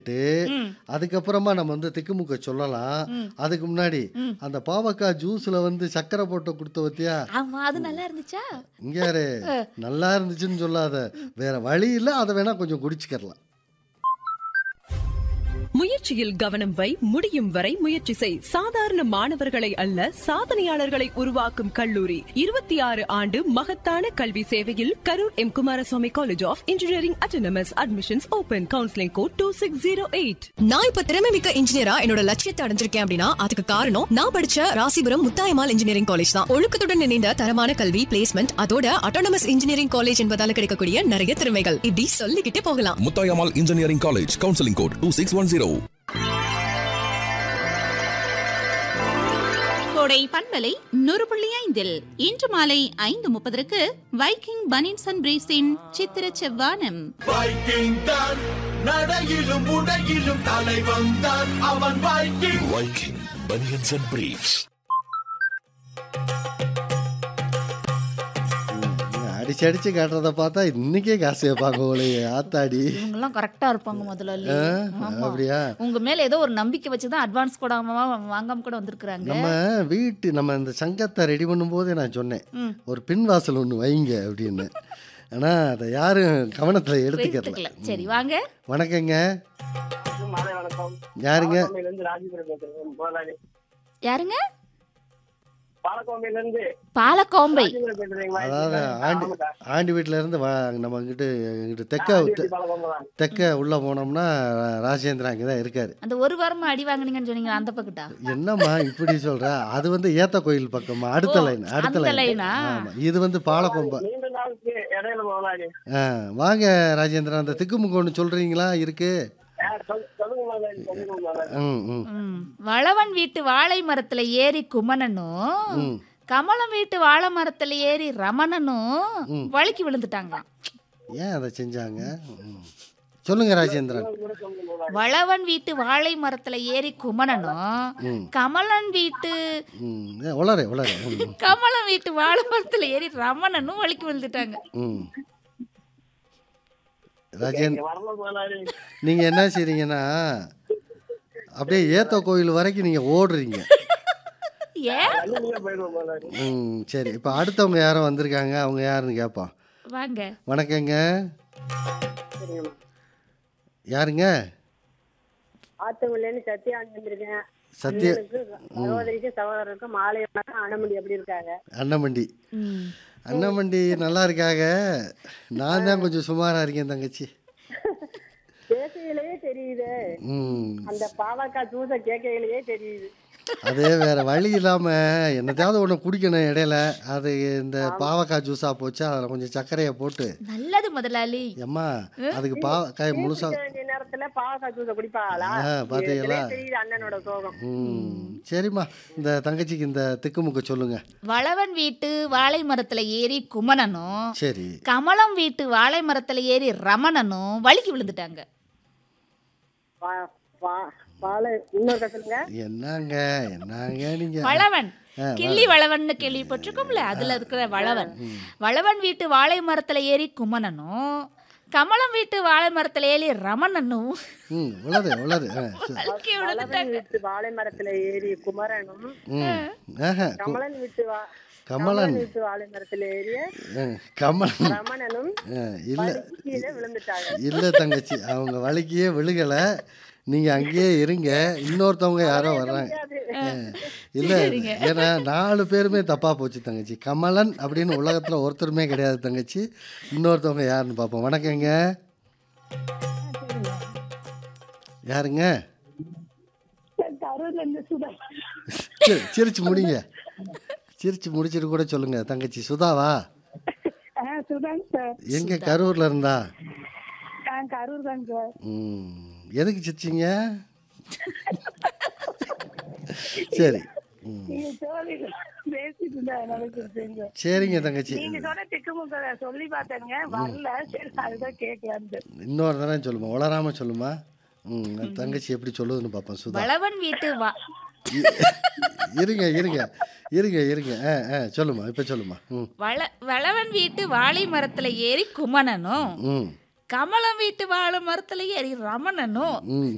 ம். அதுக்கப்புறமா நம்ம வந்து திக்குமுக்க சொல்லலாம் ம். அதுக்கு முன்னாடி ம். அந்த பாவக்காய் ஜூஸ்ல வந்து சக்கரை போட்டு கொடுத்த பத்தியா ஆமா அது நல்லா இருந்துச்சா இங்க யாரு நல்லா இருந்துச்சுன்னு சொல்லாத வேற வழி இல்ல அதை வேணா கொஞ்சம் குடிச்சுக்கலாம் முயற்சியில் கவனம் வை முடியும் வரை முயற்சி செய் சாதாரண மாணவர்களை அல்ல சாதனையாளர்களை உருவாக்கும் கல்லூரி இருபத்தி ஆறு ஆண்டு மகத்தான கல்வி சேவையில் Karur M Kumaraswamy college of engineering autonomous admissions open counselling code two six zero eight நான் இப்ப திறமை மிக்க இன்ஜினியரா என்னோட லட்சியத்தை அடைஞ்சிருக்கேன் அப்படின்னா அதுக்கு காரணம் நான் படிச்ச ராசிபுரம் முத்தாயமால் இன்ஜினியரிங் காலேஜ் தான் ஒழுக்கத்துடன் இணைந்த தரமான கல்வி பிளேஸ்மெண்ட் அதோட அட்டானமஸ் இன்ஜினியரிங் காலேஜ் என்பதால கிடைக்கக்கூடிய நிறைய திறமைகள் இப்படி சொல்லிக்கிட்டே போகலாம் Muthayammal engineering college counselling code two six one zero Kodai பண்பலை நூறு புள்ளி ஐந்தில் இன்று மாலை ஐந்து முப்பதற்கு வைக்கிங் பனின்ஸ் அண்ட் பிரேஸின் சித்திர செவ்வானம் வைக்கிங் தான் நடையிலும் உடையிலும் தலைவன் தான் அவன் Viking Viking banians and briefs ம், அடிச்சு அடிச்சு காட்டுறத பார்த்தா இன்னைக்கே காசு வைப்பாங்க போலயே ஆத்தாடி இவங்கெல்லாம் கரெக்டா இருப்பாங்க முதல்ல ஆ, ஆமா. அப்படியா உங்க மேல ஏதோ ஒரு நம்பிக்கை வச்சுதான் அட்வான்ஸ் கூட வாங்காம கூட வந்திருக்காங்க நம்ம வீட்டு நம்ம இந்த சங்கத்தை ரெடி பண்ணும்போதே நான் சொன்னேன் ம். ஒரு பின் வாசல் ஒன்று வைங்க அப்படின்னு ஆனா அதை யாரும் கவனத்தில் எடுத்துக்கல எடுத்துக்கல சரி வாங்க வணக்கங்க மாலை வணக்கம் யாருங்க பாலக்கோமையில இருந்து ராஜபுரம் பேசுறேன் முதலாளி யாருங்க பாலக்கோமையில இருந்து பாலக்கோம்பை ராஜபுரம் பேசுறீங்களா அதாவது ஆண்டி ஆமாக்கா. ஆண்டி வீட்டில இருந்து வா நம்ம கிட்ட இங்கிட்டு தெக்க ஆண்டிவட்டி பாலக்கோமை தான். தெக்க உள்ள போனோம்னா ராஜேந்திரா அங்கே தான் இருக்காரு அந்த ஒரு வாரமா அடி வாங்குனீங்கன்னு சொன்னீங்க அந்த பக்கத்தா என்னம்மா இப்படி சொல்ற அது வந்து ஏத்த கோயில் பக்கமா அடுத்த ஓ, லைன் அடுத்த அந்த லைன் லைனா? ஆமா இது வந்து பாலக்கொம்பை நீண்ட நாளுக்கு இடையில முதலாளி ஆ, வாங்க ராஜேந்திரா அந்த திக்குமுக்கு ஒன்று சொல்றீங்களா இருக்கு ஆ, சொல்- சொல்லுங்க முதலாளி சொல்லுங்க முதலாளி ம் ம் ம். வளவன் வீட்டு வாழை மரத்துல ஏறி குமணனும் ம். கமலம் வீட்டு வாழை மரத்துல ஏறி ரமணனும் வழுக்கி விழுந்துட்டாங்களாம் ஏன் அதை செஞ்சாங்க ம். சொல்லுங்க ராஜேந்திரன் கூட சொல்லுங்க முதலாளி வளவன் வீட்டு வாழை மரத்துல ஏறி குமணனும் ம் கமலன் வீட்டு ம் ஏ, உளறு உளறு ம் கமலம் வீட்டு வாழை மரத்துல ஏறி ரமணனும் வழுக்கி விழுந்துட்டாங்க ம் ராஜேந்திர இங்க வரல முதலாளி நீங்கள் என்ன செய்றீங்கன்னா அப்படியே ஏத்த கோயில் வரைக்கும் நீங்கள் ஓடுறீங்க ஏன் தண்ணிக்குள்ளே போயிடுவோம் முதலாளி ம் சரி இப்போ அடுத்தவங்க யாரோ வந்திருக்காங்க அவங்க யாருன்னு கேட்போம் வாங்க வணக்கங்க சரிங்கம்மா யாருங்க ஆத்தங்குள்ளேன்னு சத்தியாண்டி வந்திருக்கேன் சத்ய சகோதரிக்கும் சகோதரருக்கும் மாலை வணக்கம் அனுமதி எப்படி இருக்காங்க அன்னமண்டி ம். அன்னமண்டி நல்லா இருக்காங்க நான் தான் கொஞ்சம் சுமாராக இருக்கேன் தங்கச்சி பேசுகையிலேயே தெரியுது ம் அந்த பாவக்காய் ஜூஸை கேட்கையிலேயே தெரியுது அது வேற வழி இல்லாமல் என்னத்தையாவது ஒன்று குடிக்கணும் இடையில அது இந்த பாவக்காய் ஜூஸாக போச்சு அதில் கொஞ்சம் சர்க்கரையை போட்டு நல்லது முதலாளி எம்மா அதுக்கு பாவக்காய் முழுசா குடிக்க வேண்டிய நேரத்துல பாவக்காய் ஜூஸை குடிப்பாங்களா ஆ, பாத்தீங்களா? இதுலயே தெரியுது அண்ணனோட சோகம் ம் சரிம்மா இந்த தங்கச்சிக்கு இந்த திக்குமுக்க சொல்லுங்க வளவன் வீட்டு வாழை மரத்துல ஏறி குமணனும் சரி கமலம் வீட்டு வாழை மரத்துல ஏறி ரமணனும் வழுக்கி விழுந்துட்டாங்க பா- பா- பாலை இன்னொரு கத்துலுங்க என்னங்க என்னங்க நீங்க வளவன் ஆ, கிள்ளி வளவன்னு கேள்விப்பட்டிருக்கோம்ல அதுல இருக்கிற வளவன் வளவன் வீட்டு வாழை மரத்துல ஏறி குமணனும் கமலம் வீட்டு வாழை மரத்துல ஏறி ரமணனும் ம் உளது உளது ஆ சரி. வழுக்கி வளவன் விழுந்துட்டாங்க வீட்டு வாழை மரத்துல ஏறி குமரனும் ம் ஆஹா கு- கமலன் வீட்டு வா கமலன் கமலன் வீட்டு வாழை மரத்துல ஏறிய ஆ, கமலன் ரமணனும் ஆ, இல்ல வழுக்கி கீழே விழுந்துட்டாங்க இல்ல தங்கச்சி அவங்க வலிக்கியே விழுகல நீங்க அங்கேயே இருங்க இன்னொருத்தவங்க யாரோ வர்றாங்க ஆ, இல்ல ஏன்னா நாலு பேருமே தப்பா போச்சு தங்கச்சி கமலன் அப்படின்னு உலகத்துல ஒருத்தருமே கிடையாது தங்கச்சி இன்னொருத்தவங்க யாருன்னு பார்ப்போம் வணக்கங்க யாருங்க கரூர்ல இருந்து சுதா சரி, சிரிச்சு முடிங்க சிரிச்சு முடிச்சிட்டு கூட சொல்லுங்க தங்கச்சி சுதாவா சுதாங்க சார் எங்க கரூர்ல இருந்தா நான் கரூர் தாங்க சார் ம் எதுக்கு சிரிச்சிங்க சரி ம் நீங்க தோழி பேசிட்டு இருந்தா அதனால சொல்றீங்க சரிங்க தங்கச்சி நீங்க சொன்ன திக்குமுக சொல்லி பார்த்தேங்க வரல சரி அதுதான் கேட்கலான்னு இன்னொரு தடவை சொல்லுமா உளராம சொல்லுமா ம் தங்கச்சி எப்படி சொல்லுதுன்னு பார்ப்போம் சுதா வளவன் வீட்டு வா இருங்க இருங்க இருங்க இருங்க ஆ ஆ சொல்லுமா இப்போ சொல்லுமா ம் வள வளவன் வீட்டு வாழை மரத்துல ஏறி குமணனும் ம் கமலம் வீட்டு வாழை மரத்துல ஏறி ரமணனும் ம்